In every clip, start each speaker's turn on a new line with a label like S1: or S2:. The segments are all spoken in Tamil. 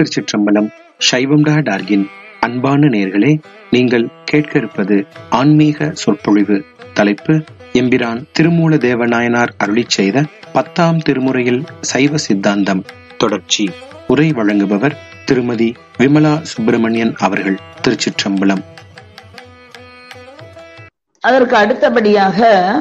S1: திருச்சிற்றம்பலம் சைவம் டா டார்கின் அன்பான நேர்களே நீங்கள் கேட்க இருப்பது ஆன்மீக சொற்பொழிவு தலைப்பு எம்பிரான் திருமூல தேவநாயனார் அருளிச் செய்த பத்தாம் திருமுறையில் சைவ சித்தாந்தம் தொடர்ச்சி உரை வழங்குபவர் திருமதி விமலா சுப்பிரமணியன் அவர்கள் திருச்சிற்றம்பலம்
S2: அதற்கு அடுத்தபடியாக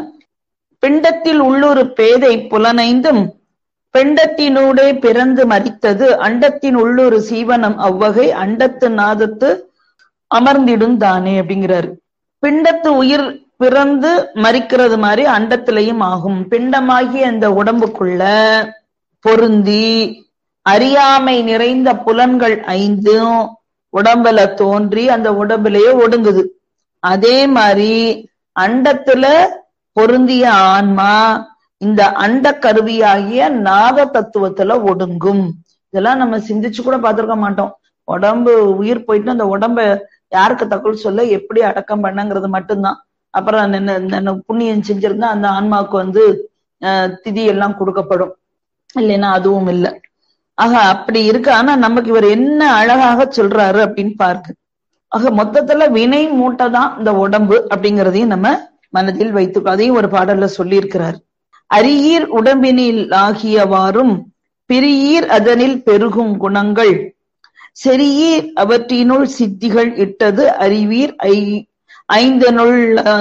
S2: பிண்டத்தில் உள்ளொரு பேதை புலனைந்தும் பெண்டத்தினூடே பிறந்து மரித்தது அண்டத்தின் உள்ளொரு சீவனம் அவ்வகை அண்டத்து நாதத்து அமர்ந்திடும் தானே அப்படிங்கிறாரு பிண்டத்து உயிர் பிறந்து மறிக்கிறது மாதிரி அண்டத்திலையும் ஆகும் பிண்டமாகிய அந்த உடம்புக்குள்ள பொருந்தி அறியாமை நிறைந்த புலன்கள் ஐந்தும் உடம்புல தோன்றி அந்த உடம்புலயே ஒடுங்குது அதே மாதிரி அண்டத்துல பொருந்திய ஆன்மா இந்த அண்ட கருவியாகிய நாத தத்துவத்துல ஒடுங்கும் இதெல்லாம் நம்ம சிந்திச்சு கூட பார்த்திருக்க மாட்டோம் உடம்பு உயிர் போயிட்டு அந்த உடம்ப யாருக்கு தகவல் சொல்ல எப்படி அடக்கம் பண்ணங்கிறது மட்டும்தான் அப்புறம் என்ன புண்ணியம் செஞ்சிருந்தா அந்த ஆன்மாவுக்கு வந்து திதி எல்லாம் கொடுக்கப்படும் இல்லைன்னா அதுவும் இல்லை ஆக அப்படி இருக்கு ஆனா நமக்கு இவர் என்ன அழகாக சொல்றாரு அப்படின்னு பாருங்க ஆக மொத்தத்துல வினை மூட்டை தான் இந்த உடம்பு அப்படிங்கிறதையும் நம்ம மனதில் வைத்து அதையும் ஒரு பாடல்ல சொல்லியிருக்கிறார் அரியீர் உடம்பினில் ஆகியவாறும் பிரியீர் அதனில் பெருகும் குணங்கள் செரியீர் அவற்றினுள் சித்திகள் இட்டது அறிவீர் ஐ ஐந்தனுள்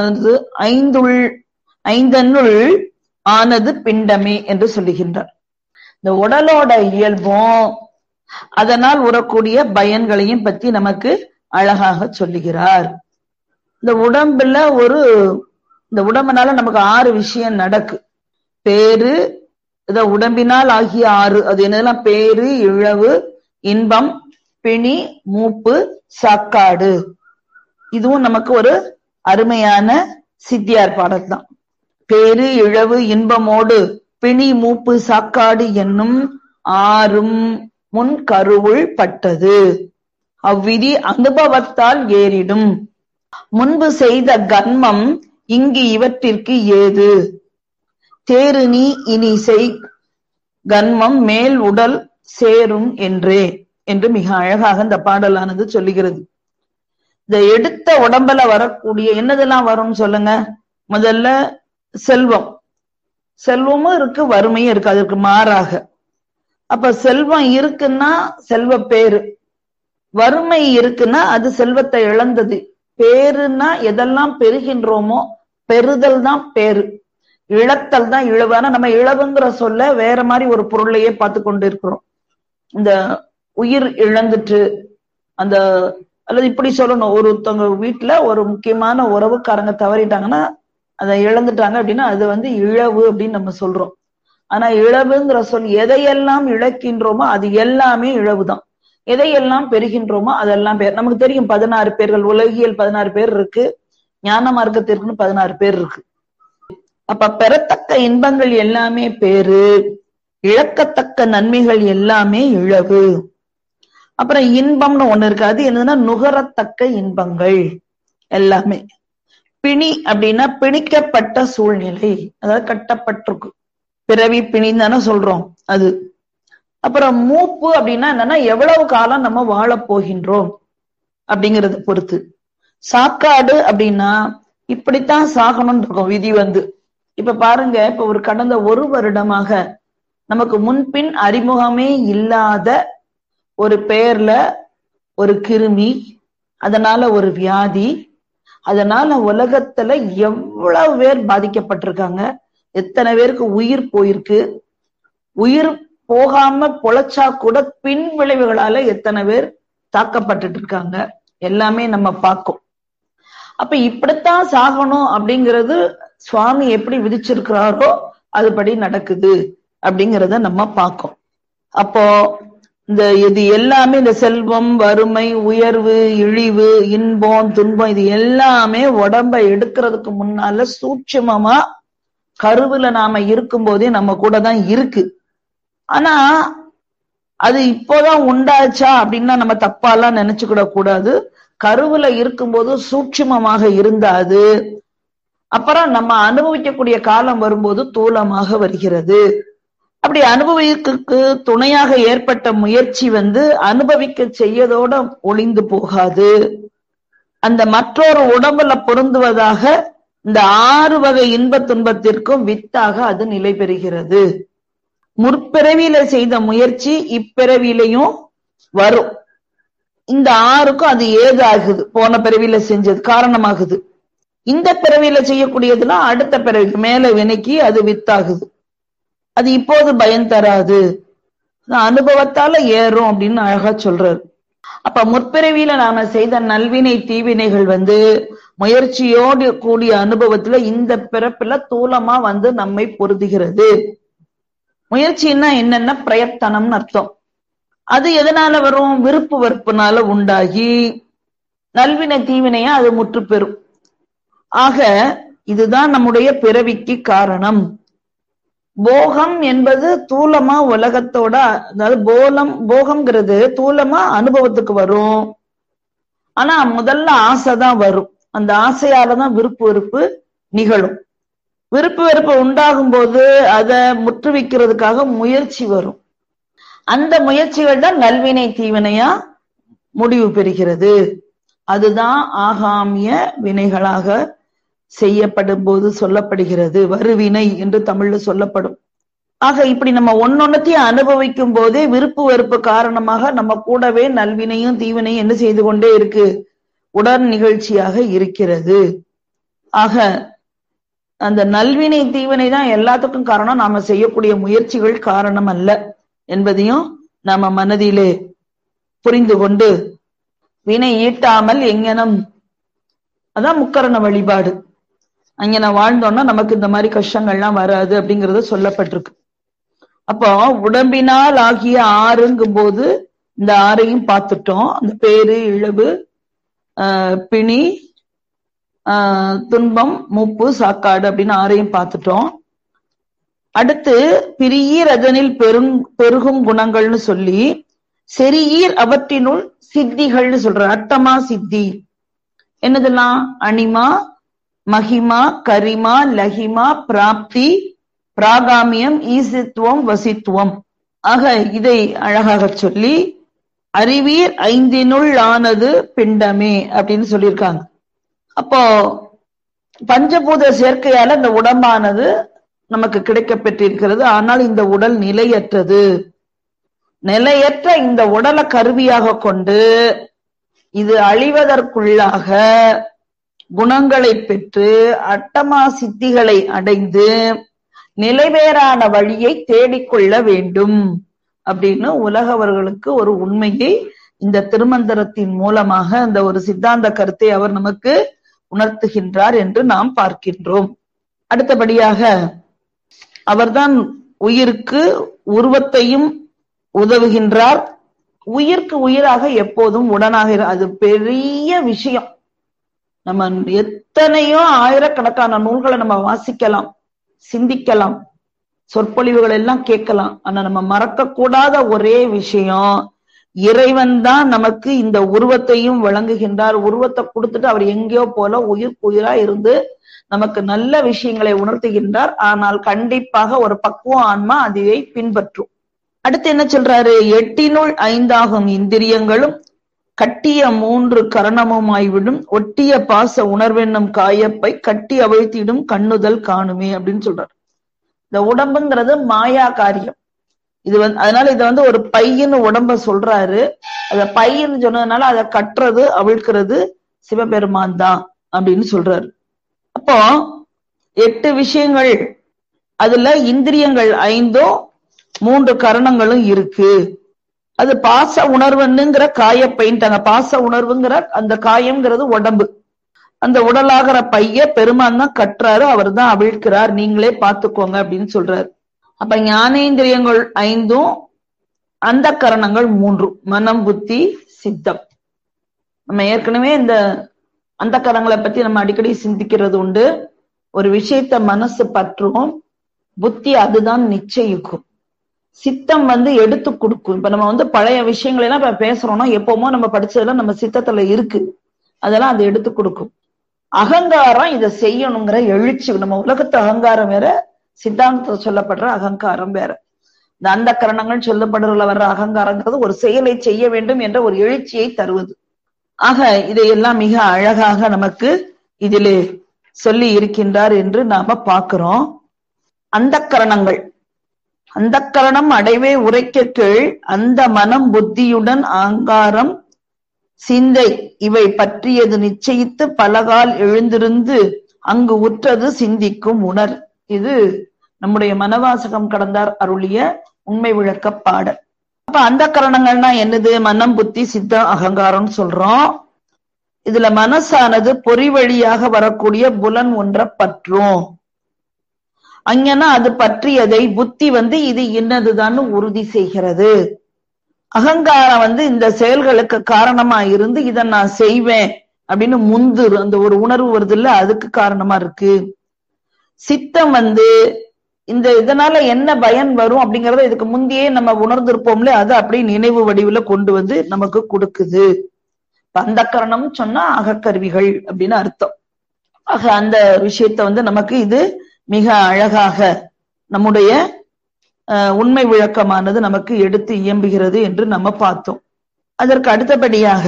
S2: ஐந்துள் ஐந்தனுள் ஆனது பிண்டமே என்று சொல்லுகின்றார் இந்த உடலோட இயல்பும் அதனால் உறக்கூடிய பயன்களையும் பத்தி நமக்கு அழகாக சொல்லுகிறார் இந்த உடம்புல ஒரு இந்த உடம்புனால நமக்கு ஆறு விஷயம் நடக்கு பேரு இத உடம்பினால் ஆகிய ஆறு அது என்னதெல்லாம் பேரு இழவு இன்பம் பிணி மூப்பு சாக்காடு இதுவும் நமக்கு ஒரு அருமையான சித்தியார் பாடல் தான் பேரு இழவு இன்பமோடு பிணி மூப்பு சாக்காடு என்னும் ஆறும் முன் கருவுள் பட்டது அவ்விதி அனுபவத்தால் ஏறிடும் முன்பு செய்த கர்மம் இங்கு இவற்றிற்கு ஏது தேரு நீ இனி செய் கன்மம் மேல் உடல் சேரும் என்றே என்று மிக அழகாக இந்த பாடலானது சொல்லுகிறது இந்த எடுத்த உடம்புல வரக்கூடிய என்னதெல்லாம் வரும்னு சொல்லுங்க முதல்ல செல்வம் செல்வமும் இருக்கு வறுமையும் இருக்கு அதற்கு மாறாக அப்ப செல்வம் இருக்குன்னா செல்வ பேரு வறுமை இருக்குன்னா அது செல்வத்தை இழந்தது பேருன்னா எதெல்லாம் பெறுகின்றோமோ பெறுதல் தான் பேரு இழத்தல் தான் இழவு ஆனா நம்ம இழவுங்கிற சொல்ல வேற மாதிரி ஒரு பொருளையே பார்த்து கொண்டு இருக்கிறோம் இந்த உயிர் இழந்துட்டு அந்த அல்லது இப்படி சொல்லணும் ஒருத்தவங்க வீட்டுல ஒரு முக்கியமான உறவுக்காரங்க தவறிட்டாங்கன்னா அதை இழந்துட்டாங்க அப்படின்னா அது வந்து இழவு அப்படின்னு நம்ம சொல்றோம் ஆனா இழவுங்கிற சொல் எதையெல்லாம் இழக்கின்றோமோ அது எல்லாமே இழவுதான் எதையெல்லாம் பெறுகின்றோமோ அதெல்லாம் பேர் நமக்கு தெரியும் பதினாறு பேர்கள் உலகியல் பதினாறு பேர் இருக்கு ஞான மார்க்கத்திற்குன்னு பதினாறு பேர் இருக்கு அப்ப பெறத்தக்க இன்பங்கள் எல்லாமே பேரு இழக்கத்தக்க நன்மைகள் எல்லாமே இழவு அப்புறம் இன்பம்னு ஒண்ணு இருக்கு அது என்னதுன்னா நுகரத்தக்க இன்பங்கள் எல்லாமே பிணி அப்படின்னா பிணிக்கப்பட்ட சூழ்நிலை அதாவது கட்டப்பட்டிருக்கு பிறவி பிணின்னு தானே சொல்றோம் அது அப்புறம் மூப்பு அப்படின்னா என்னன்னா எவ்வளவு காலம் நம்ம வாழ போகின்றோம் அப்படிங்கறத பொறுத்து சாக்காடு அப்படின்னா இப்படித்தான் சாகணும்னு இருக்கும் விதி வந்து இப்ப பாருங்க இப்ப ஒரு கடந்த ஒரு வருடமாக நமக்கு முன்பின் அறிமுகமே இல்லாத ஒரு பெயர்ல ஒரு கிருமி அதனால ஒரு வியாதி அதனால உலகத்துல எவ்வளவு பேர் பாதிக்கப்பட்டிருக்காங்க எத்தனை பேருக்கு உயிர் போயிருக்கு உயிர் போகாம பொழைச்சா கூட பின் விளைவுகளால எத்தனை பேர் தாக்கப்பட்டுட்டு இருக்காங்க எல்லாமே நம்ம பார்க்கும் அப்ப இப்படித்தான் சாகணும் அப்படிங்கிறது சுவாமி எப்படி விதிச்சிருக்கிறாரோ அதுபடி நடக்குது அப்படிங்கிறத நம்ம பார்க்கோம் அப்போ இந்த இது எல்லாமே இந்த செல்வம் வறுமை உயர்வு இழிவு இன்பம் துன்பம் இது எல்லாமே உடம்ப எடுக்கிறதுக்கு முன்னால சூட்சமமா கருவுல நாம இருக்கும் போதே நம்ம கூட தான் இருக்கு ஆனா அது இப்போதான் உண்டாச்சா அப்படின்னா நம்ம தப்பாலாம் நினைச்சுக்கிட கூடாது கருவுல இருக்கும்போது சூட்சமமாக இருந்தாது அப்புறம் நம்ம அனுபவிக்கக்கூடிய காலம் வரும்போது தூலமாக வருகிறது அப்படி அனுபவிக்கு துணையாக ஏற்பட்ட முயற்சி வந்து அனுபவிக்க செய்யதோட ஒளிந்து போகாது அந்த மற்றொரு உடம்புல பொருந்துவதாக இந்த ஆறு வகை இன்ப துன்பத்திற்கும் வித்தாக அது நிலை பெறுகிறது முற்பிறவியில செய்த முயற்சி இப்பிறவிலையும் வரும் இந்த ஆறுக்கும் அது ஏதாகுது போன பிறவியில செஞ்சது காரணமாகுது இந்த பிறவியில செய்யக்கூடியதுலாம் அடுத்த பிறவிக்கு மேல வினைக்கு அது வித்தாகுது அது இப்போது பயன் தராது அனுபவத்தால ஏறும் அப்படின்னு அழகா சொல்றாரு அப்ப முற்பிறவியில நாம செய்த நல்வினை தீவினைகள் வந்து முயற்சியோடு கூடிய அனுபவத்துல இந்த பிறப்புல தூலமா வந்து நம்மை பொருதுகிறது முயற்சின்னா என்னன்னா பிரயத்தனம்னு அர்த்தம் அது எதனால வரும் விருப்பு வெறுப்புனால உண்டாகி நல்வினை தீவினையா அது முற்று பெறும் ஆக இதுதான் நம்முடைய பிறவிக்கு காரணம் போகம் என்பது தூலமா உலகத்தோட அதாவது போலம் போகம்ங்கிறது தூலமா அனுபவத்துக்கு வரும் ஆனா முதல்ல ஆசைதான் வரும் அந்த ஆசையாலதான் விருப்பு வெறுப்பு நிகழும் விருப்பு வெறுப்பு உண்டாகும் போது அதை முற்றுவிக்கிறதுக்காக முயற்சி வரும் அந்த முயற்சிகள் தான் நல்வினை தீவினையா முடிவு பெறுகிறது அதுதான் ஆகாமிய வினைகளாக செய்யப்படும் போது சொல்லப்படுகிறது வருவினை என்று தமிழ்ல சொல்லப்படும் ஆக இப்படி நம்ம ஒன்னொன்னத்தையும் அனுபவிக்கும் போதே விருப்பு வெறுப்பு காரணமாக நம்ம கூடவே நல்வினையும் தீவினையும் என்ன செய்து கொண்டே இருக்கு உடல் நிகழ்ச்சியாக இருக்கிறது ஆக அந்த நல்வினை தீவினை தான் எல்லாத்துக்கும் காரணம் நாம செய்யக்கூடிய முயற்சிகள் காரணம் அல்ல என்பதையும் நாம மனதிலே புரிந்து கொண்டு வினை ஈட்டாமல் எங்கனம் அதான் முக்கரண வழிபாடு அங்க நான் வாழ்ந்தோம்னா நமக்கு இந்த மாதிரி கஷ்டங்கள்லாம் வராது அப்படிங்கறது சொல்லப்பட்டிருக்கு அப்போ உடம்பினால் ஆகிய ஆறுங்கும் போது இந்த ஆறையும் பார்த்துட்டோம் அந்த பேரு இழவு ஆஹ் பிணி ஆஹ் துன்பம் மூப்பு சாக்காடு அப்படின்னு ஆறையும் பார்த்துட்டோம் அடுத்து பிரியீர் அதனில் பெரும் பெருகும் குணங்கள்னு சொல்லி செரியீர் அவற்றினுள் சித்திகள்னு சொல்ற அட்டமா சித்தி என்னதெல்லாம் அனிமா மகிமா கரிமா லஹிமா பிராப்தி பிராகாமியம் ஈசித்துவம் வசித்துவம் ஆக இதை அழகாக சொல்லி அறிவீர் ஐந்தினுள் ஆனது பிண்டமே அப்படின்னு சொல்லியிருக்காங்க அப்போ பஞ்சபூத சேர்க்கையால இந்த உடம்பானது நமக்கு கிடைக்க பெற்றிருக்கிறது ஆனால் இந்த உடல் நிலையற்றது நிலையற்ற இந்த உடலை கருவியாக கொண்டு இது அழிவதற்குள்ளாக குணங்களை பெற்று அட்டமா சித்திகளை அடைந்து நிலைவேறான வழியை தேடிக்கொள்ள வேண்டும் அப்படின்னு உலகவர்களுக்கு ஒரு உண்மையை இந்த திருமந்திரத்தின் மூலமாக அந்த ஒரு சித்தாந்த கருத்தை அவர் நமக்கு உணர்த்துகின்றார் என்று நாம் பார்க்கின்றோம் அடுத்தபடியாக அவர்தான் உயிருக்கு உருவத்தையும் உதவுகின்றார் உயிர்க்கு உயிராக எப்போதும் உடனாக அது பெரிய விஷயம் நம்ம எத்தனையோ ஆயிரக்கணக்கான நூல்களை நம்ம வாசிக்கலாம் சிந்திக்கலாம் சொற்பொழிவுகள் எல்லாம் கேட்கலாம் ஆனா நம்ம மறக்க கூடாத ஒரே விஷயம் இறைவன் தான் நமக்கு இந்த உருவத்தையும் வழங்குகின்றார் உருவத்தை கொடுத்துட்டு அவர் எங்கேயோ போல உயிர் உயிரா இருந்து நமக்கு நல்ல விஷயங்களை உணர்த்துகின்றார் ஆனால் கண்டிப்பாக ஒரு பக்குவ ஆன்மா அதுவை பின்பற்றும் அடுத்து என்ன சொல்றாரு எட்டினுள் ஐந்தாகும் இந்திரியங்களும் கட்டிய மூன்று கரணமுமாய்விடும் ஒட்டிய பாச உணர்வென்னும் காயப்பை கட்டி அவிழ்த்திடும் கண்ணுதல் காணுமே அப்படின்னு சொல்றாரு இந்த உடம்புங்கிறது மாயா காரியம் இது வந்து அதனால இதை வந்து ஒரு பையன்னு உடம்ப சொல்றாரு அத பையன்னு சொன்னதுனால அதை கட்டுறது அவிழ்க்கிறது சிவபெருமான் தான் அப்படின்னு சொல்றாரு அப்போ எட்டு விஷயங்கள் அதுல இந்திரியங்கள் ஐந்தும் மூன்று கரணங்களும் இருக்கு அது பாச உணர்வுன்னுங்கிற காயப்பைன்ட்டாங்க பாச உணர்வுங்கிற அந்த காயம்ங்கிறது உடம்பு அந்த உடலாகிற பைய பெருமான் தான் கட்டுறாரு அவர் தான் அவிழ்க்கிறார் நீங்களே பாத்துக்கோங்க அப்படின்னு சொல்றாரு அப்ப ஞானேந்திரியங்கள் ஐந்தும் அந்த கரணங்கள் மூன்று மனம் புத்தி சித்தம் நம்ம ஏற்கனவே இந்த அந்த கரணங்களை பத்தி நம்ம அடிக்கடி சிந்திக்கிறது உண்டு ஒரு விஷயத்த மனசு பற்றும் புத்தி அதுதான் நிச்சயிக்கும் சித்தம் வந்து எடுத்து கொடுக்கும் இப்ப நம்ம வந்து பழைய விஷயங்கள் எல்லாம் இப்ப பேசுறோம்னா எப்பவுமோ நம்ம படிச்சதெல்லாம் நம்ம சித்தத்துல இருக்கு அதெல்லாம் அது எடுத்து கொடுக்கும் அகங்காரம் இதை செய்யணுங்கிற எழுச்சி நம்ம உலகத்து அகங்காரம் வேற சித்தாந்தத்துல சொல்லப்படுற அகங்காரம் வேற இந்த அந்த கரணங்கள் சொல்லப்படுறதுல வர்ற அகங்காரங்கிறது ஒரு செயலை செய்ய வேண்டும் என்ற ஒரு எழுச்சியை தருவது ஆக இதையெல்லாம் மிக அழகாக நமக்கு இதிலே சொல்லி இருக்கின்றார் என்று நாம பார்க்கிறோம் அந்த கரணங்கள் அந்த கரணம் அடைவே உரைக்க கீழ் அந்த மனம் புத்தியுடன் ஆங்காரம் சிந்தை இவை பற்றியது நிச்சயித்து பலகால் எழுந்திருந்து அங்கு உற்றது சிந்திக்கும் உணர் இது நம்முடைய மனவாசகம் கடந்தார் அருளிய உண்மை விளக்க பாடல் அப்ப அந்த கரணங்கள்னா என்னது மனம் புத்தி சித்தம் அகங்காரம்னு சொல்றோம் இதுல மனசானது பொறி வழியாக வரக்கூடிய புலன் ஒன்ற பற்றும் அங்கன்னா அது பற்றியதை புத்தி வந்து இது இன்னதுதான் உறுதி செய்கிறது அகங்காரம் வந்து இந்த செயல்களுக்கு காரணமா இருந்து இதை நான் செய்வேன் அப்படின்னு முந்து அந்த ஒரு உணர்வு வருது இல்ல அதுக்கு காரணமா இருக்கு சித்தம் வந்து இந்த இதனால என்ன பயன் வரும் அப்படிங்கறத இதுக்கு முந்தையே நம்ம உணர்ந்திருப்போம்ல அது அப்படியே நினைவு வடிவுல கொண்டு வந்து நமக்கு கொடுக்குது அந்த கரணம் சொன்னா அகக்கருவிகள் அப்படின்னு அர்த்தம் ஆக அந்த விஷயத்த வந்து நமக்கு இது மிக அழகாக நம்முடைய உண்மை விளக்கமானது நமக்கு எடுத்து இயம்புகிறது என்று நம்ம பார்த்தோம் அதற்கு அடுத்தபடியாக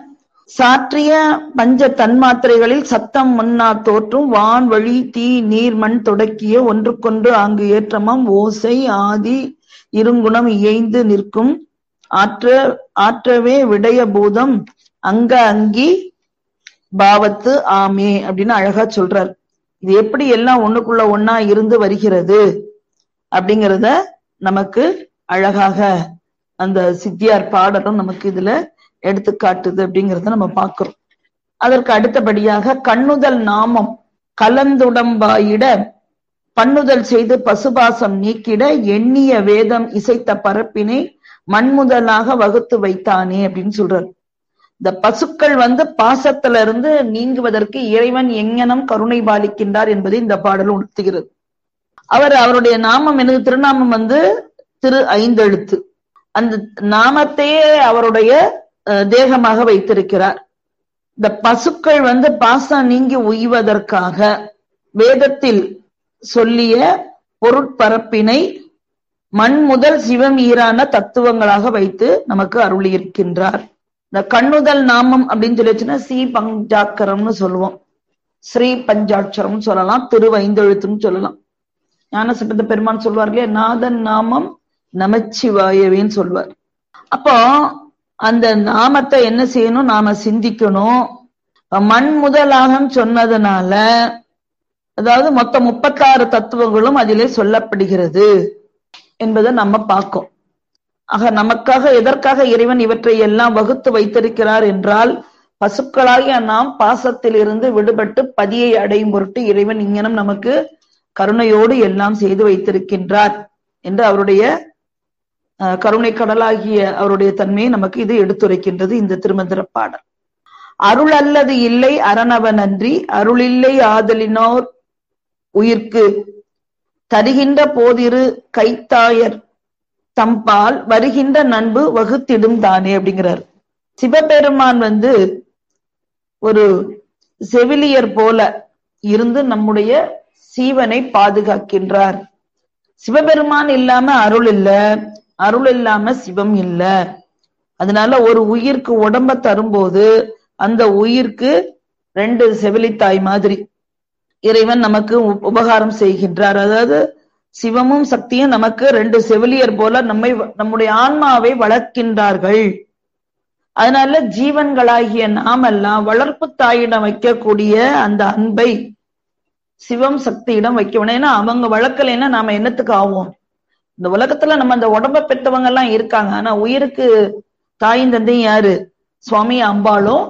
S2: சாற்றிய பஞ்ச தன்மாத்திரைகளில் சத்தம் முன்னா தோற்றும் வான் வழி தீ நீர் மண் தொடக்கிய ஒன்றுக்கொன்று ஆங்கு ஏற்றமம் ஓசை ஆதி இருங்குணம் இயைந்து நிற்கும் ஆற்ற ஆற்றவே விடய பூதம் அங்க அங்கி பாவத்து ஆமே அப்படின்னு அழகா சொல்றார் இது எப்படி எல்லாம் ஒண்ணுக்குள்ள ஒன்னா இருந்து வருகிறது அப்படிங்கிறத நமக்கு அழகாக அந்த சித்தியார் பாடலும் நமக்கு இதுல எடுத்து காட்டுது அப்படிங்கிறத நம்ம பார்க்கிறோம் அதற்கு அடுத்தபடியாக கண்ணுதல் நாமம் கலந்துடம்பாயிட பண்ணுதல் செய்து பசுபாசம் நீக்கிட எண்ணிய வேதம் இசைத்த பரப்பினை மண்முதலாக வகுத்து வைத்தானே அப்படின்னு சொல்றாரு இந்த பசுக்கள் வந்து பாசத்துல இருந்து நீங்குவதற்கு இறைவன் எங்கனம் கருணை பாலிக்கின்றார் என்பதை இந்த பாடல் உணர்த்துகிறது அவர் அவருடைய நாமம் எனது திருநாமம் வந்து திரு ஐந்தெழுத்து அந்த நாமத்தையே அவருடைய தேகமாக வைத்திருக்கிறார் இந்த பசுக்கள் வந்து பாசம் நீங்கி உய்வதற்காக வேதத்தில் சொல்லிய பொருட்பரப்பினை மண் முதல் சிவம் ஈரான தத்துவங்களாக வைத்து நமக்கு அருளியிருக்கின்றார் இந்த கண்ணுதல் நாமம் அப்படின்னு சொல்லிச்சுன்னா ஸ்ரீ பஞ்சாக்கரம்னு சொல்லுவோம் ஸ்ரீ பஞ்சாட்சரம் சொல்லலாம் திருவைந்தெழுத்துன்னு சொல்லலாம் ஞான சம்பந்த பெருமான் சொல்வார் இல்லையா நாதன் நாமம் நமச்சிவாயவேன்னு சொல்வார் அப்போ அந்த நாமத்தை என்ன செய்யணும் நாம சிந்திக்கணும் மண் முதலாக சொன்னதுனால அதாவது மொத்தம் முப்பத்தாறு தத்துவங்களும் அதிலே சொல்லப்படுகிறது என்பதை நம்ம பார்க்கோம் ஆக நமக்காக எதற்காக இறைவன் இவற்றை எல்லாம் வகுத்து வைத்திருக்கிறார் என்றால் பசுக்களாகிய நாம் பாசத்தில் இருந்து விடுபட்டு பதியை அடையும் பொருட்டு இறைவன் இங்கனம் நமக்கு கருணையோடு எல்லாம் செய்து வைத்திருக்கின்றார் என்று அவருடைய கருணை கடலாகிய அவருடைய தன்மையை நமக்கு இது எடுத்துரைக்கின்றது இந்த திருமந்திர பாடல் அருள் அல்லது இல்லை அரணவன் அன்றி அருளில்லை ஆதலினோர் உயிர்க்கு தருகின்ற போதிரு கைத்தாயர் தம்பால் வருகின்ற நண்பு வகுத்திடும் தானே அப்படிங்கிறார் சிவபெருமான் வந்து ஒரு செவிலியர் போல இருந்து நம்முடைய சீவனை பாதுகாக்கின்றார் சிவபெருமான் இல்லாம அருள் இல்ல அருள் இல்லாம சிவம் இல்ல அதனால ஒரு உயிருக்கு உடம்ப தரும்போது அந்த உயிருக்கு ரெண்டு செவிலித்தாய் மாதிரி இறைவன் நமக்கு உபகாரம் செய்கின்றார் அதாவது சிவமும் சக்தியும் நமக்கு ரெண்டு செவிலியர் போல நம்மை நம்முடைய ஆன்மாவை வளர்க்கின்றார்கள் அதனால ஜீவன்களாகிய நாமெல்லாம் வளர்ப்பு தாயிடம் வைக்கக்கூடிய அந்த அன்பை சிவம் சக்தியிடம் வைக்க வேணும் ஏன்னா அவங்க வளர்க்கலைன்னா நாம என்னத்துக்கு ஆவோம் இந்த உலகத்துல நம்ம அந்த உடம்ப பெற்றவங்க எல்லாம் இருக்காங்க ஆனா உயிருக்கு தாயும் தந்தையும் யாரு சுவாமி அம்பாலும்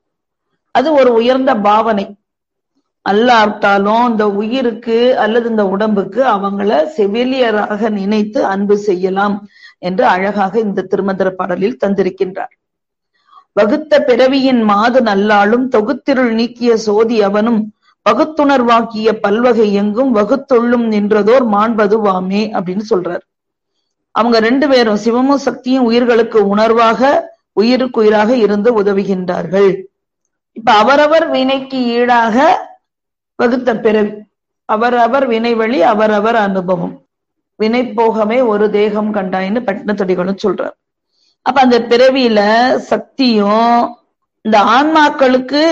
S2: அது ஒரு உயர்ந்த பாவனை அல்லாட்டாலும் இந்த உயிருக்கு அல்லது இந்த உடம்புக்கு அவங்கள செவிலியராக நினைத்து அன்பு செய்யலாம் என்று அழகாக இந்த திருமந்திர பாடலில் தந்திருக்கின்றார் வகுத்த பிறவியின் மாது நல்லாளும் தொகுத்திருள் நீக்கிய சோதி அவனும் பகுத்துணர்வாக்கிய பல்வகை எங்கும் வகுத்துள்ளும் நின்றதோர் மாண்பதுவாமே அப்படின்னு சொல்றார் அவங்க ரெண்டு பேரும் சிவமும் சக்தியும் உயிர்களுக்கு உணர்வாக உயிருக்கு உயிராக இருந்து உதவுகின்றார்கள் இப்ப அவரவர் வினைக்கு ஈடாக வகுத்த பிறவி அவரவர் வினை வழி அவரவர் அனுபவம் வினை போகமே ஒரு தேகம் கண்டாயின்னு பட்டினத்தடிகளும் சொல்றார் அப்ப அந்த பிறவியில சக்தியும் இந்த ஆன்மாக்களுக்கு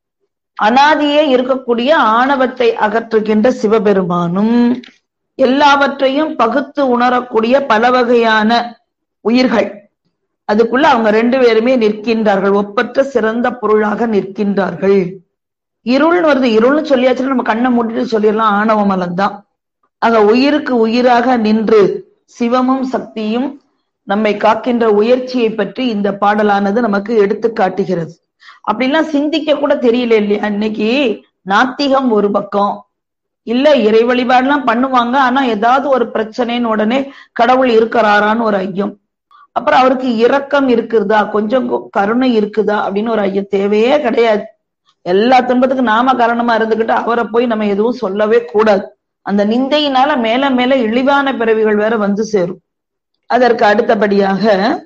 S2: அனாதியே இருக்கக்கூடிய ஆணவத்தை அகற்றுகின்ற சிவபெருமானும் எல்லாவற்றையும் பகுத்து உணரக்கூடிய பல வகையான உயிர்கள் அதுக்குள்ள அவங்க ரெண்டு பேருமே நிற்கின்றார்கள் ஒப்பற்ற சிறந்த பொருளாக நிற்கின்றார்கள் இருள்னு வருது இருள்னு சொல்லியாச்சுன்னா நம்ம கண்ணை மூடிட்டு சொல்லிடலாம் ஆணவ மலம்தான் ஆக உயிருக்கு உயிராக நின்று சிவமும் சக்தியும் நம்மை காக்கின்ற உயர்ச்சியை பற்றி இந்த பாடலானது நமக்கு எடுத்து காட்டுகிறது அப்படிலாம் சிந்திக்க கூட தெரியல இல்லையா இன்னைக்கு நாத்திகம் ஒரு பக்கம் இல்ல இறை வழிபாடுலாம் பண்ணுவாங்க ஆனா ஏதாவது ஒரு பிரச்சனைன்னு உடனே கடவுள் இருக்கிறாரான்னு ஒரு ஐயம் அப்புறம் அவருக்கு இரக்கம் இருக்குதா கொஞ்சம் கருணை இருக்குதா அப்படின்னு ஒரு ஐயம் தேவையே கிடையாது எல்லா துன்பத்துக்கும் நாம காரணமா இருந்துகிட்டு அவரை போய் நம்ம எதுவும் சொல்லவே கூடாது அந்த நிந்தையினால மேல மேல இழிவான பிறவிகள் வேற வந்து சேரும் அதற்கு அடுத்தபடியாக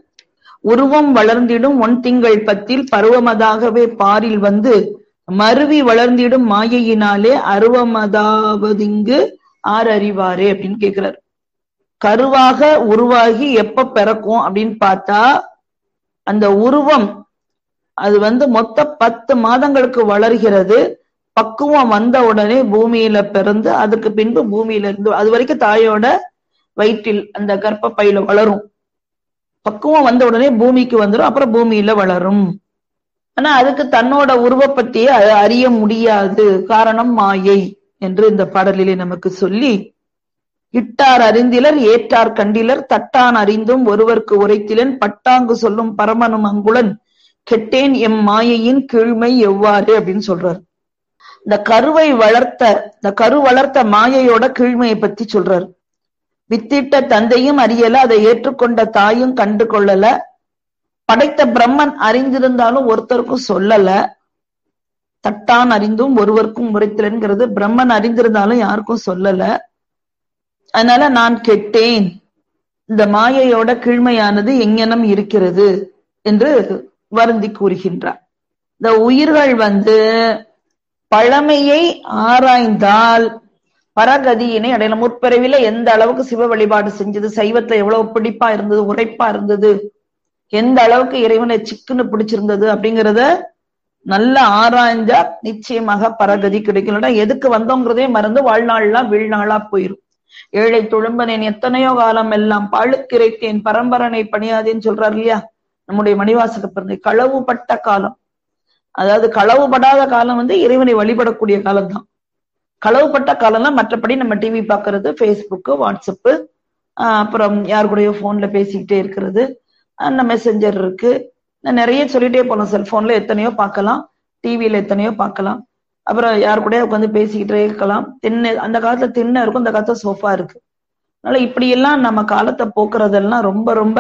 S2: உருவம் வளர்ந்திடும் ஒன் திங்கள் பத்தில் பருவமதாகவே பாரில் வந்து மருவி வளர்ந்திடும் மாயையினாலே அருவமதாவதிங்கு ஆர் அறிவாரே அப்படின்னு கேக்குறாரு கருவாக உருவாகி எப்ப பிறக்கும் அப்படின்னு பார்த்தா அந்த உருவம் அது வந்து மொத்த பத்து மாதங்களுக்கு வளர்கிறது பக்குவம் வந்த உடனே பூமியில பிறந்து அதுக்கு பின்பு பூமியில இருந்து அது வரைக்கும் தாயோட வயிற்றில் அந்த கர்ப்ப பையில வளரும் பக்குவம் வந்த உடனே பூமிக்கு வந்துடும் அப்புறம் பூமியில வளரும் ஆனா அதுக்கு தன்னோட உருவப்பத்தியே அறிய முடியாது காரணம் மாயை என்று இந்த பாடலிலே நமக்கு சொல்லி இட்டார் அறிந்திலர் ஏற்றார் கண்டிலர் தட்டான் அறிந்தும் ஒருவர்க்கு உரைத்திலன் பட்டாங்கு சொல்லும் பரமனும் அங்குலன் கெட்டேன் எம் மாயையின் கீழ்மை எவ்வாறு அப்படின்னு சொல்றாரு இந்த கருவை வளர்த்த இந்த கரு வளர்த்த மாயையோட கீழ்மையை பத்தி சொல்றாரு வித்திட்ட தந்தையும் அறியல அதை ஏற்றுக்கொண்ட தாயும் கண்டு கொள்ளல படைத்த பிரம்மன் அறிந்திருந்தாலும் ஒருத்தருக்கும் சொல்லல தட்டான் அறிந்தும் ஒருவருக்கும் உரைத்திலன்கிறது பிரம்மன் அறிந்திருந்தாலும் யாருக்கும் சொல்லல அதனால நான் கெட்டேன் இந்த மாயையோட கீழ்மையானது எங்கனம் இருக்கிறது என்று வருந்தி கூறுகின்றார் இந்த உயிர்கள் வந்து பழமையை ஆராய்ந்தால் பரகதியினை அடையலாம் முற்பிறவில எந்த அளவுக்கு சிவ வழிபாடு செஞ்சது சைவத்துல எவ்வளவு பிடிப்பா இருந்தது உரைப்பா இருந்தது எந்த அளவுக்கு இறைவனை சிக்குன்னு பிடிச்சிருந்தது அப்படிங்கிறத நல்லா ஆராய்ஞ்சா நிச்சயமாக பரகதி கிடைக்கும் எதுக்கு வந்தோங்கிறதே மறந்து வாழ்நாள்லாம் வீழ்நாளா போயிரும் ஏழை துழும்பனேன் எத்தனையோ காலம் எல்லாம் பாழுக்கிரைத்தேன் பரம்பரனை பணியாதேன்னு சொல்றாரு இல்லையா நம்முடைய மணிவாசக பிறந்தை களவுபட்ட காலம் அதாவது களவுபடாத காலம் வந்து இறைவனை வழிபடக்கூடிய காலம் தான் களவுப்பட்ட காலம்லாம் மற்றபடி நம்ம டிவி பாக்குறது ஃபேஸ்புக்கு வாட்ஸ்அப்பு அப்புறம் யார் கூடயோ போன்ல பேசிக்கிட்டே இருக்கிறது அந்த மெசஞ்சர் இருக்கு நிறைய சொல்லிட்டே போகலாம் செல்போன்ல எத்தனையோ பார்க்கலாம் டிவியில எத்தனையோ பார்க்கலாம் அப்புறம் யார் கூட உட்காந்து பேசிக்கிட்டே இருக்கலாம் திண்ணை அந்த காலத்துல திண்ணை இருக்கும் இந்த காலத்துல சோஃபா இருக்கு அதனால இப்படி எல்லாம் நம்ம காலத்தை போக்குறதெல்லாம் ரொம்ப ரொம்ப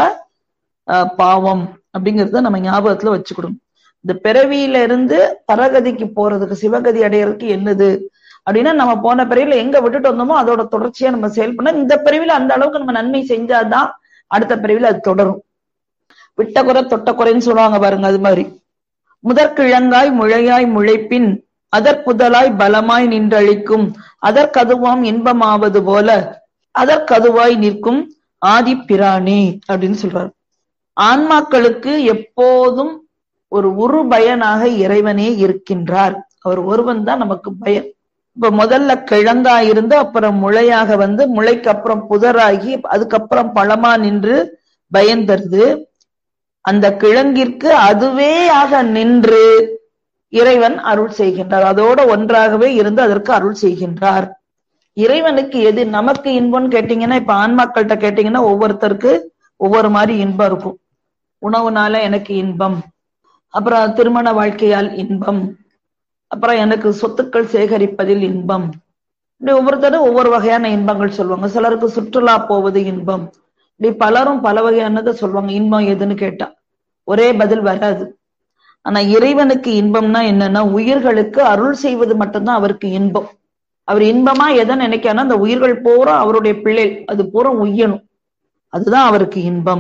S2: பாவம் அப்படிங்கறத நம்ம ஞாபகத்துல வச்சுக்கணும் இந்த பிறவியில இருந்து பரகதிக்கு போறதுக்கு சிவகதி அடையறதுக்கு என்னது அப்படின்னா நம்ம போன பிறவில எங்க விட்டுட்டு வந்தோமோ அதோட தொடர்ச்சியா நம்ம செயல்பட இந்த பிறவில அந்த அளவுக்கு நம்ம நன்மை செஞ்சாதான் அடுத்த பிறவில அது தொடரும் விட்ட குறை தொட்ட குறைன்னு சொல்லுவாங்க பாருங்க அது மாதிரி முதற்கிழங்காய் முளையாய் முளைப்பின் அதற்புதலாய் பலமாய் நின்றழிக்கும் அதற்கதுவாம் இன்பமாவது போல அதற்கதுவாய் நிற்கும் ஆதி பிரானே அப்படின்னு சொல்றாரு ஆன்மாக்களுக்கு எப்போதும் ஒரு உரு பயனாக இறைவனே இருக்கின்றார் அவர் ஒருவன் தான் நமக்கு பயன் இப்ப முதல்ல கிழங்கா இருந்து அப்புறம் முளையாக வந்து முளைக்கு அப்புறம் புதராகி அதுக்கப்புறம் பழமா நின்று பயந்தருது அந்த கிழங்கிற்கு அதுவே ஆக நின்று இறைவன் அருள் செய்கின்றார் அதோட ஒன்றாகவே இருந்து அதற்கு அருள் செய்கின்றார் இறைவனுக்கு எது நமக்கு இன்பம்னு கேட்டீங்கன்னா இப்ப ஆன்மாக்கள்கிட்ட கேட்டீங்கன்னா ஒவ்வொருத்தருக்கு ஒவ்வொரு மாதிரி இன்பம் இருக்கும் உணவுனால எனக்கு இன்பம் அப்புறம் திருமண வாழ்க்கையால் இன்பம் அப்புறம் எனக்கு சொத்துக்கள் சேகரிப்பதில் இன்பம் இப்படி ஒவ்வொருத்தரும் ஒவ்வொரு வகையான இன்பங்கள் சொல்லுவாங்க சிலருக்கு சுற்றுலா போவது இன்பம் இப்படி பலரும் பல வகையானதை சொல்லுவாங்க இன்பம் எதுன்னு கேட்டா ஒரே பதில் வராது ஆனா இறைவனுக்கு இன்பம்னா என்னன்னா உயிர்களுக்கு அருள் செய்வது மட்டும்தான் அவருக்கு இன்பம் அவர் இன்பமா எதை நினைக்கானா அந்த உயிர்கள் பூரா அவருடைய பிள்ளை அது பூரா உய்யணும் அதுதான் அவருக்கு இன்பம்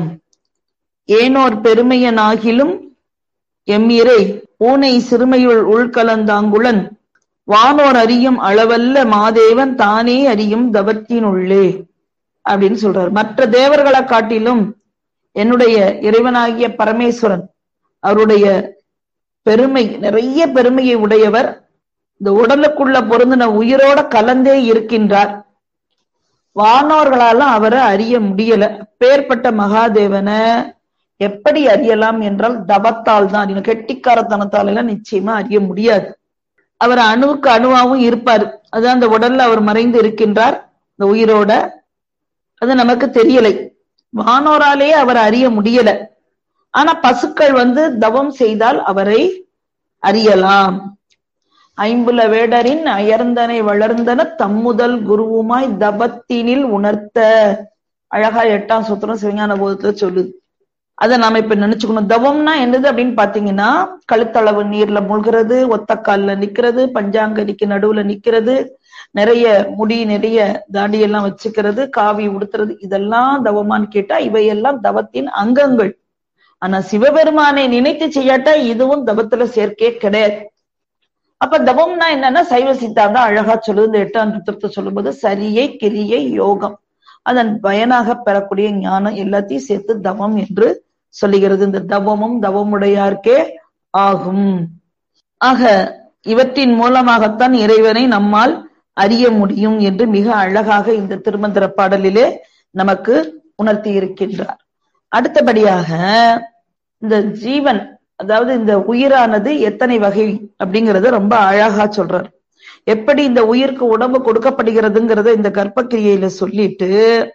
S2: ஏனோர் பெருமையனாகிலும் எம் இறை பூனை சிறுமையுள் உள்கலந்தாங்குளன் வானோர் அறியும் அளவல்ல மாதேவன் தானே அறியும் தவத்தினுள்ளே அப்படின்னு சொல்றாரு மற்ற தேவர்களை காட்டிலும் என்னுடைய இறைவனாகிய பரமேஸ்வரன் அவருடைய பெருமை நிறைய பெருமையை உடையவர் இந்த உடலுக்குள்ள பொருந்தின உயிரோட கலந்தே இருக்கின்றார் வானோர்களால அவரை அறிய முடியல பேர்பட்ட மகாதேவனை எப்படி அறியலாம் என்றால் தவத்தால் தான் அறியணும் கெட்டிக்காரத்தனத்தால எல்லாம் நிச்சயமா அறிய முடியாது அவர் அணுவுக்கு அணுவாவும் இருப்பார் அது அந்த உடல்ல அவர் மறைந்து இருக்கின்றார் இந்த உயிரோட அது நமக்கு தெரியலை வானோராலேயே அவர் அறிய முடியல ஆனா பசுக்கள் வந்து தவம் செய்தால் அவரை அறியலாம் ஐம்புல வேடரின் அயர்ந்தனை வளர்ந்தன தம்முதல் குருவுமாய் தபத்தினில் உணர்த்த அழகா எட்டாம் சூத்திரம் சிவஞான போதத்துல சொல்லுது அதை நாம இப்ப நினைச்சுக்கணும் தவம்னா என்னது அப்படின்னு பாத்தீங்கன்னா கழுத்தளவு நீர்ல மூழ்கிறது ஒத்த கால்ல நிக்கிறது பஞ்சாங்கரிக்கு நடுவுல நிக்கிறது நிறைய முடி நிறைய தாடி எல்லாம் வச்சுக்கிறது காவி உடுத்துறது இதெல்லாம் தவமான்னு கேட்டா இவையெல்லாம் தவத்தின் அங்கங்கள் ஆனா சிவபெருமானை நினைத்து செய்யாட்டா இதுவும் தவத்துல சேர்க்கே கிடையாது அப்ப தவம்னா என்னன்னா சைவ சித்தாந்தம் அழகா சொல்லுது இந்த எட்டாம் சூத்திரத்தை சொல்லும்போது சரியை கிரியை யோகம் அதன் பயனாக பெறக்கூடிய ஞானம் எல்லாத்தையும் சேர்த்து தவம் என்று சொல்லுகிறது இந்த தவமும் தவமுடையார்க்கே ஆகும் ஆக இவற்றின் மூலமாகத்தான் இறைவனை நம்மால் அறிய முடியும் என்று மிக அழகாக இந்த திருமந்திர பாடலிலே நமக்கு உணர்த்தி இருக்கின்றார் அடுத்தபடியாக இந்த ஜீவன் அதாவது இந்த உயிரானது எத்தனை வகை அப்படிங்கறத ரொம்ப அழகா சொல்றார் எப்படி இந்த உயிருக்கு உடம்பு கொடுக்கப்படுகிறதுங்கிறத இந்த கர்ப்பக்கிரியையில சொல்லிட்டு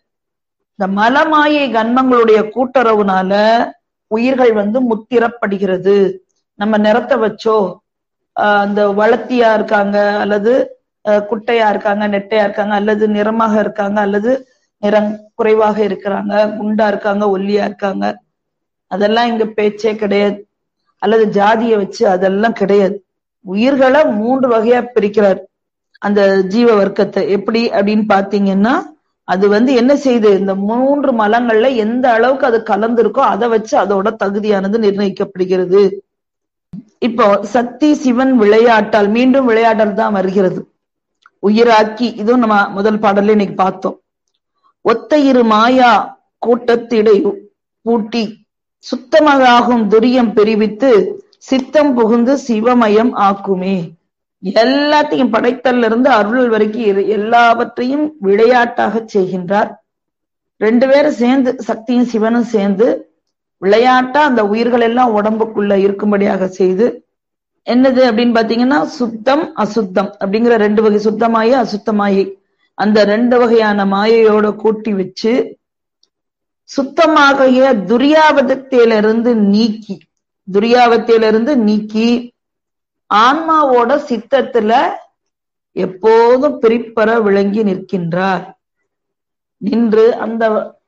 S2: இந்த மலமாயை கன்மங்களுடைய கூட்டுறவுனால உயிர்கள் வந்து முத்திரப்படுகிறது நம்ம நிறத்தை வச்சோ அந்த வளர்த்தியா இருக்காங்க அல்லது குட்டையா இருக்காங்க நெட்டையா இருக்காங்க அல்லது நிறமாக இருக்காங்க அல்லது நிறம் குறைவாக இருக்கிறாங்க குண்டா இருக்காங்க ஒல்லியா இருக்காங்க அதெல்லாம் இங்க பேச்சே கிடையாது அல்லது ஜாதியை வச்சு அதெல்லாம் கிடையாது உயிர்களை மூன்று வகையா பிரிக்கிறார் அந்த ஜீவ வர்க்கத்தை எப்படி அப்படின்னு பாத்தீங்கன்னா அது வந்து என்ன செய்யுது இந்த மூன்று மலங்கள்ல எந்த அளவுக்கு அது கலந்திருக்கோ அதை வச்சு அதோட தகுதியானது நிர்ணயிக்கப்படுகிறது இப்போ சக்தி சிவன் விளையாட்டால் மீண்டும் விளையாடல் தான் வருகிறது உயிராக்கி இதுவும் நம்ம முதல் பாடல்ல இன்னைக்கு பார்த்தோம் ஒத்த இரு மாயா கூட்டத்திடை பூட்டி சுத்தமாகும் துரியம் பிரிவித்து சித்தம் புகுந்து சிவமயம் ஆக்குமே எல்லாத்தையும் படைத்தல்ல இருந்து அருள் வரைக்கும் எல்லாவற்றையும் விளையாட்டாக செய்கின்றார் ரெண்டு பேரும் சேர்ந்து சக்தியும் சிவனும் சேர்ந்து விளையாட்டா அந்த உயிர்கள் எல்லாம் உடம்புக்குள்ள இருக்கும்படியாக செய்து என்னது அப்படின்னு பாத்தீங்கன்னா சுத்தம் அசுத்தம் அப்படிங்கிற ரெண்டு வகை சுத்தமாயி அசுத்தமாயி அந்த ரெண்டு வகையான மாயையோட கூட்டி வச்சு சுத்தமாகிய துரியாவதத்திலிருந்து நீக்கி துரியாவத்திலிருந்து நீக்கி ஆன்மாவோட சித்தத்துல எப்போதும் பிரிப்பற விளங்கி நிற்கின்றார் நின்று அந்த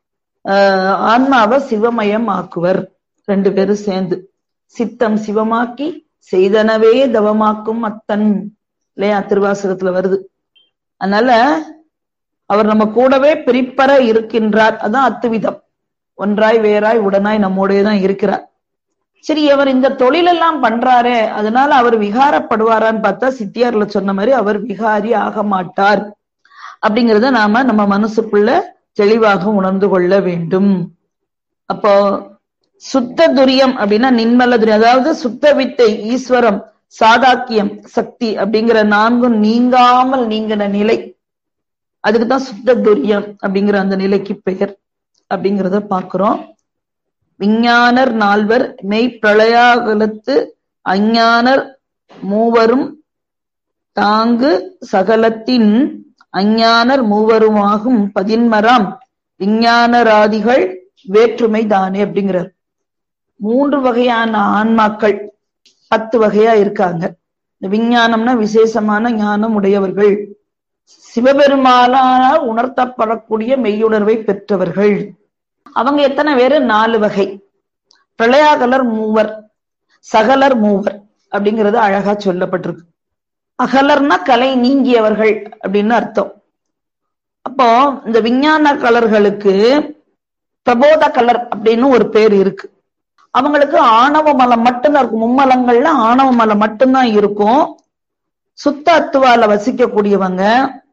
S2: ஆன்மாவை சிவமயம் ஆக்குவர் ரெண்டு பேரும் சேர்ந்து சித்தம் சிவமாக்கி செய்தனவே தவமாக்கும் அத்தன் இல்லையா திருவாசகத்துல வருது அதனால அவர் நம்ம கூடவே பிரிப்பற இருக்கின்றார் அதான் அத்துவிதம் ஒன்றாய் வேறாய் உடனாய் நம்மோடே தான் இருக்கிறார் சரி அவர் இந்த தொழிலெல்லாம் பண்றாரே அதனால அவர் விகாரப்படுவாரான்னு பார்த்தா சித்தியார்ல சொன்ன மாதிரி அவர் விகாரி ஆக மாட்டார் அப்படிங்கறத நாம நம்ம மனசுக்குள்ள தெளிவாக உணர்ந்து கொள்ள வேண்டும் அப்போ சுத்த துரியம் அப்படின்னா நின்மல துரியம் அதாவது சுத்த வித்தை ஈஸ்வரம் சாதாக்கியம் சக்தி அப்படிங்கிற நான்கும் நீங்காமல் நீங்கின நிலை அதுக்குதான் சுத்த துரியம் அப்படிங்கிற அந்த நிலைக்கு பெயர் அப்படிங்கிறத பாக்குறோம் விஞ்ஞானர் நால்வர் மெய் பிரளயாகலத்து அஞ்ஞானர் மூவரும் தாங்கு சகலத்தின் அஞ்ஞானர் மூவருமாகும் பதின்மராம் விஞ்ஞானராதிகள் வேற்றுமை தானே அப்படிங்கிறார் மூன்று வகையான ஆன்மாக்கள் பத்து வகையா இருக்காங்க இந்த விஞ்ஞானம்னா விசேஷமான ஞானம் உடையவர்கள் சிவபெருமானால் உணர்த்தப்படக்கூடிய மெய்யுணர்வை பெற்றவர்கள் அவங்க எத்தனை பேரு நாலு வகை பிரளயாகலர் மூவர் சகலர் மூவர் அப்படிங்கிறது அழகா சொல்லப்பட்டிருக்கு அகலர்னா கலை நீங்கியவர்கள் அப்படின்னு அர்த்தம் அப்போ இந்த விஞ்ஞான கலர்களுக்கு பிரபோத கலர் அப்படின்னு ஒரு பேர் இருக்கு அவங்களுக்கு ஆணவ மலம் மட்டும்தான் இருக்கும் மும்மலங்கள்ல ஆணவ மலம் மட்டும்தான் இருக்கும் சுத்த அத்துவால வசிக்கக்கூடியவங்க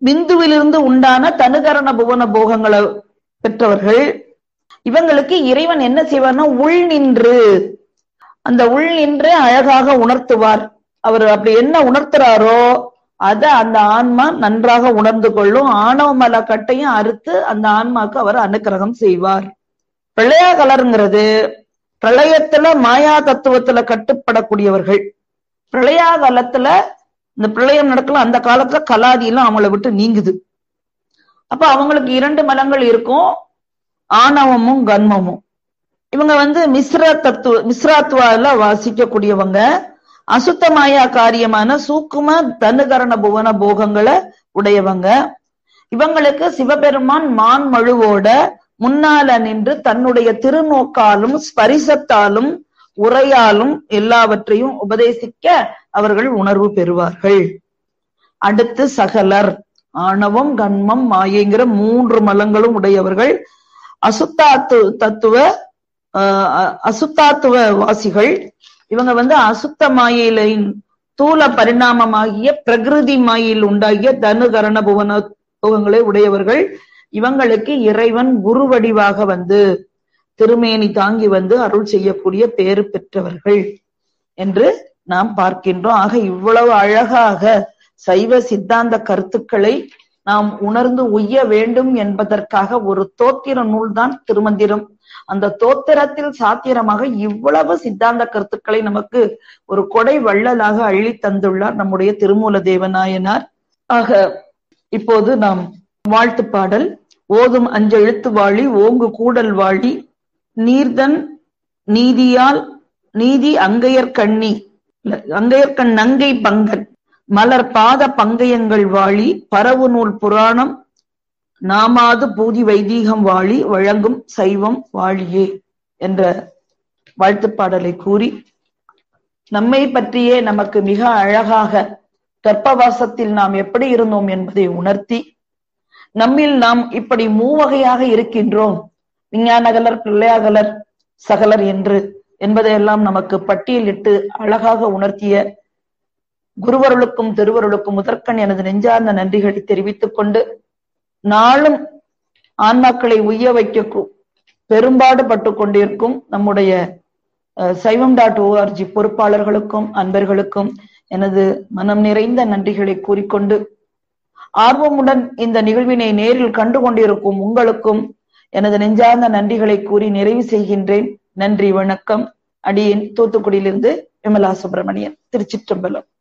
S2: பிந்துவிலிருந்து உண்டான தனுகரண புவன போகங்களை பெற்றவர்கள் இவங்களுக்கு இறைவன் என்ன செய்வார்னா உள் நின்று அந்த உள் நின்று அழகாக உணர்த்துவார் அவர் அப்படி என்ன உணர்த்துறாரோ அத அந்த ஆன்மா நன்றாக உணர்ந்து கொள்ளும் ஆணவ மல கட்டையும் அறுத்து அந்த ஆன்மாக்கு அவர் அனுக்கிரகம் செய்வார் பிரளய கலருங்கிறது பிரளயத்துல மாயா தத்துவத்துல கட்டுப்படக்கூடியவர்கள் பிரளயா காலத்துல இந்த பிரளயம் நடக்கலாம் அந்த காலத்துல கலாதி எல்லாம் அவங்கள விட்டு நீங்குது அப்ப அவங்களுக்கு இரண்டு மலங்கள் இருக்கும் ஆணவமும் கன்மமும் இவங்க வந்து மிஸ்ர தத்துவ மிஸ்ராத்வால வாசிக்கக்கூடியவங்க அசுத்தமாயா காரியமான சூக்கும தனுகரண புவன போகங்களை உடையவங்க இவங்களுக்கு சிவபெருமான் மான் மழுவோட முன்னால நின்று தன்னுடைய திருநோக்காலும் ஸ்பரிசத்தாலும் உரையாலும் எல்லாவற்றையும் உபதேசிக்க அவர்கள் உணர்வு பெறுவார்கள் அடுத்து சகலர் ஆணவம் கண்மம் மாயைங்கிற மூன்று மலங்களும் உடையவர்கள் அசுத்தாத்து தத்துவ அசுத்தாத்துவ வாசிகள் இவங்க வந்து அசுத்த மாயிலின் தூல பரிணாமமாகிய பிரகிருதி மாயில் உண்டாகிய தனு கரண புவன புவங்களை உடையவர்கள் இவங்களுக்கு இறைவன் குரு வடிவாக வந்து திருமேனி தாங்கி வந்து அருள் செய்யக்கூடிய பேறு பெற்றவர்கள் என்று நாம் பார்க்கின்றோம் ஆக இவ்வளவு அழகாக சைவ சித்தாந்த கருத்துக்களை நாம் உணர்ந்து உய்ய வேண்டும் என்பதற்காக ஒரு தோத்திர நூல்தான் திருமந்திரம் அந்த தோத்திரத்தில் சாத்திரமாக இவ்வளவு சித்தாந்த கருத்துக்களை நமக்கு ஒரு கொடை வள்ளலாக அள்ளி தந்துள்ளார் நம்முடைய திருமூல தேவநாயனார் ஆக இப்போது நாம் வாழ்த்து பாடல் ஓதும் அஞ்செழுத்து வாழி ஓங்கு கூடல் வாழி நீர்தன் நீதியால் நீதி அங்கையர் கண்ணி அங்கையர்கண் நங்கை பங்கன் மலர் பாத பங்கயங்கள் வாழி பரவு நூல் புராணம் நாமாது பூதி வைதீகம் வாழி வழங்கும் சைவம் வாழியே என்ற வாழ்த்துப் பாடலை கூறி நம்மை பற்றியே நமக்கு மிக அழகாக கர்ப்பவாசத்தில் நாம் எப்படி இருந்தோம் என்பதை உணர்த்தி நம்மில் நாம் இப்படி மூவகையாக இருக்கின்றோம் விஞ்ஞானகலர் பிள்ளையாகலர் சகலர் என்று என்பதையெல்லாம் நமக்கு பட்டியலிட்டு அழகாக உணர்த்திய குருவருளுக்கும் திருவருளுக்கும் முதற்கண் எனது நெஞ்சார்ந்த நன்றிகளை தெரிவித்துக் கொண்டு நாளும் ஆன்மாக்களை உய்ய வைக்க பெரும்பாடு பட்டு கொண்டிருக்கும் நம்முடைய சைவம் டாட் ஓஆர்ஜி பொறுப்பாளர்களுக்கும் அன்பர்களுக்கும் எனது மனம் நிறைந்த நன்றிகளை கூறிக்கொண்டு ஆர்வமுடன் இந்த நிகழ்வினை நேரில் கண்டு கொண்டிருக்கும் உங்களுக்கும் எனது நெஞ்சார்ந்த நன்றிகளை கூறி நிறைவு செய்கின்றேன் நன்றி வணக்கம் அடியேன் தூத்துக்குடியிலிருந்து விமலா சுப்பிரமணியன் திருச்சிற்றம்பலம்